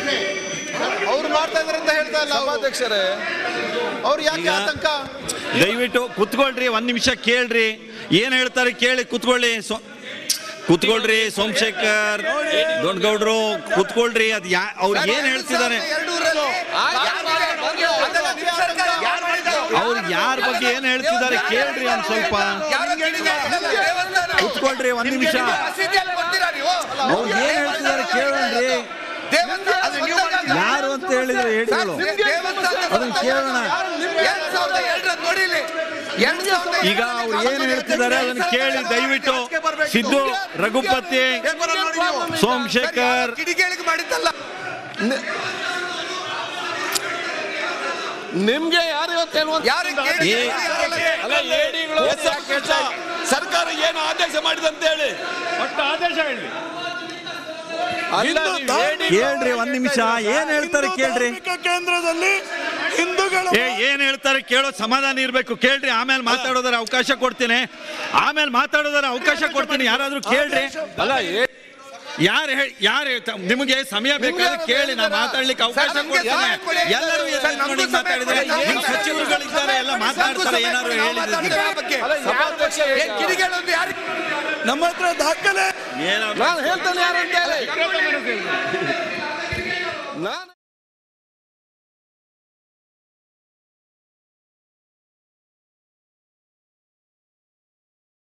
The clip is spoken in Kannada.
ಅವ್ರು ಮಾಡ್ತಾ ಇದಾರೆ ಅಂತ ಹೇಳ್ತಾ ಇಲ್ಲ ಸಭಾಧ್ಯಕ್ಷರೇ ಅವ್ರು ಯಾಕೆ ಈಗ- ಆತಂಕ ದಯವಿಟ್ಟು ಕುತ್ಕೊಳ್ರಿ ಒಂದ್ ನಿಮಿಷ ಕೇಳ್ರಿ ಏನ್ ಹೇಳ್ತಾರೆ ಕೇಳಿ ಕುತ್ಕೊಳ್ಳಿ ಸೋ ಕುತ್ಕೊಳ್ರಿ ಸೋಮಶೇಖರ್ ದೊಡ್ಡಗೌಡ್ರು ಕುತ್ಕೊಳ್ರಿ ಅದ್ ಯಾ ಅವ್ರು ಏನ್ ಹೇಳ್ತಿದ್ದಾರೆ ಅವ್ರು ಯಾರ ಬಗ್ಗೆ ಏನ್ ಹೇಳ್ತಿದ್ದಾರೆ ಕೇಳ್ರಿ ಒಂದ್ ಸ್ವಲ್ಪ ಕುತ್ಕೊಳ್ರಿ ಒಂದ್ ನಿಮಿಷ ಅವ್ರು ಏನ್ ಹೇಳ್ತಿದ್ದಾರೆ ಕೇಳೋಣ್ರಿ ಯಾರು ಅಂತ ಹೇಳಿದ್ರೆ ಹೇಳಿದ್ರು ಅದನ್ನ ಕೇಳೋಣ ಈಗ ಅವ್ರು ಏನ್ ಹೇಳ್ತಿದ್ದಾರೆ ಅದನ್ನ ಕೇಳಿ ದಯವಿಟ್ಟು ಸಿದ್ದು ರಘುಪತಿ ಸೋಮಶೇಖರ್ ಕಿಡಿಗೇಳಿಗೆ ಮಾಡಿದ್ದಲ್ಲ ನಿಮ್ಗೆ ಯಾರು ಇವತ್ತೇನು ಯಾರು ಏ- ಅಲ್ಲ ಏಡಿಗಳು ಸರ್ಕಾರ ಏನು ಆದೇಶ ಮಾಡಿದೆ ಅಂತ ಹೇಳಿ ಅಲ್ಲ ನೀವು ಏಡಿ ಕೇಳ್ರಿ ಒಂದ್ ನಿಮಿಷ ಏನ್ ಹೇಳ್ತಾರೆ ಕೇಳ್ರಿ ಕೇಂದ್ರದಲ್ಲಿ ಹಿಂದೂಗಳು ಏ ಏನ್ ಹೇಳ್ತಾರೆ ಕೇಳೋ ಸಮಾಧಾನ ಇರ್ಬೇಕು ಕೇಳ್ರಿ ಆಮೇಲೆ ಮಾತಾಡೋದರ ಅವಕಾಶ ಕೊಡ್ತೀನಿ ಆಮೇಲೆ ಮಾತಾಡೋದರ ಅವಕಾಶ ಕೊಡ್ತೀನಿ ಯಾರಾದ್ರೂ ಕೇಳ್ರಿ ಅಲ್ಲ ಏ- ಯಾರು ಹೇಳಿ ಯಾರು ನಿಮಗೆ ಸಮಯ ಬೇಕಾದ್ರೆ ಕೇಳಿ ನಾ ಮಾತಾಡ್ಲಿಕ್ಕೆ ಅವಕಾಶ ನಮ್ಗೆ ಕೊಡ್ತೀನಿ ಸಮಯ ಕೊಡಿ. ಎಲ್ಲರೂ ಸರ್, ಎದ್ದು ನಮ್ಗೂ ನೋಡಿ ಸಮಯ ಮಾತಾಡಿದ್ರೆ ಕೊಡಿ. ನಿಮ್ ಸಚಿವರುಗಳಿದ್ದಾರೆ ಎಲ್ಲ ಮಾತಾಡ್ತಾರೆ ಏನಾದ್ರು ಹೇಳಿದ್ರೆ ಅಲ್ಲ ಸಭಾಧ್ಯಕ್ಷ ಹೇಗೆ? ಕಿಡಿಗೇಳು ಯಾರು ನಮ್ಮ ಹತ್ರ ದಾಖಲೆ ಏನಾದ್ರು ನಾನು ಹೇಳ್ತಾನೆ ಯಾರು ಅಂತ ಹೇಳಿ ನಾನು